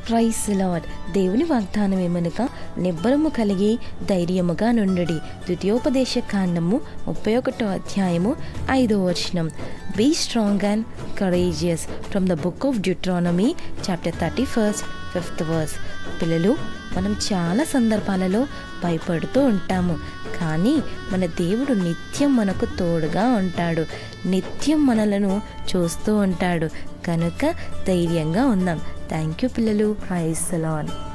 price lord దేవుని వాగ్దానం ఏమనగా నిబ్బరము కలిగి ధైర్యముగా నుండి ద్వితీయోపదేశ కాండము ముప్పై ఒకటో అధ్యాయము ఐదో వచనం be strong and courageous from the book of Deuteronomy chapter thirty first fifth verse పిల్లలు మనం చాలా సందర్భాలలో భయపడుతూ ఉంటాము కానీ మన దేవుడు నిత్యం మనకు తోడుగా ఉంటాడు నిత్యం మనలను చూస్తూ ఉంటాడు కనుక ధైర్యంగా ఉందాం థ్యాంక్ యూ పిల్లలు ప్రైస్ లాన్